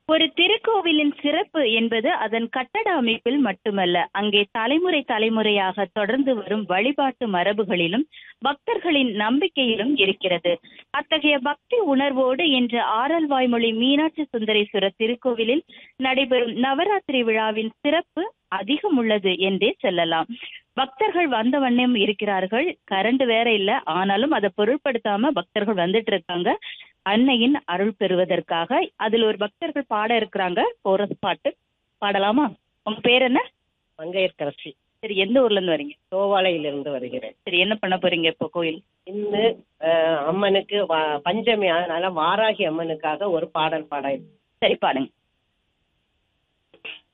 ஒரு திருக்கோவிலின் சிறப்பு என்பது அதன் கட்டட அமைப்பில் மட்டுமல்ல அங்கே தலைமுறை தலைமுறையாக தொடர்ந்து வரும் வழிபாட்டு மரபுகளிலும் பக்தர்களின் நம்பிக்கையிலும் இருக்கிறது அத்தகைய பக்தி உணர்வோடு இன்று ஆரல்வாய்மொழி மீனாட்சி சுந்தரேஸ்வரர் திருக்கோவிலில் நடைபெறும் நவராத்திரி விழாவின் சிறப்பு அதிகம் உள்ளது என்றே சொல்லலாம் பக்தர்கள் வந்த வண்ணம் இருக்கிறார்கள் கரண்ட் வேற இல்ல ஆனாலும் அதை பொருட்படுத்தாம பக்தர்கள் வந்துட்டு இருக்காங்க அன்னையின் அருள் பெறுவதற்காக அதுல ஒரு பக்தர்கள் பாட இருக்கிறாங்க கோரஸ் பாட்டு பாடலாமா உங்க பேர் என்ன மங்கையர்கரசி சரி எந்த ஊர்ல இருந்து வரீங்க தோவாளையிலிருந்து வருகிறேன் சரி என்ன பண்ண போறீங்க இப்போ கோயில் இன்று அஹ், அம்மனுக்கு வா- பஞ்சமி அதனால வாராகி அம்மனுக்காக ஒரு பாடல் பாட சரி பாடுங்க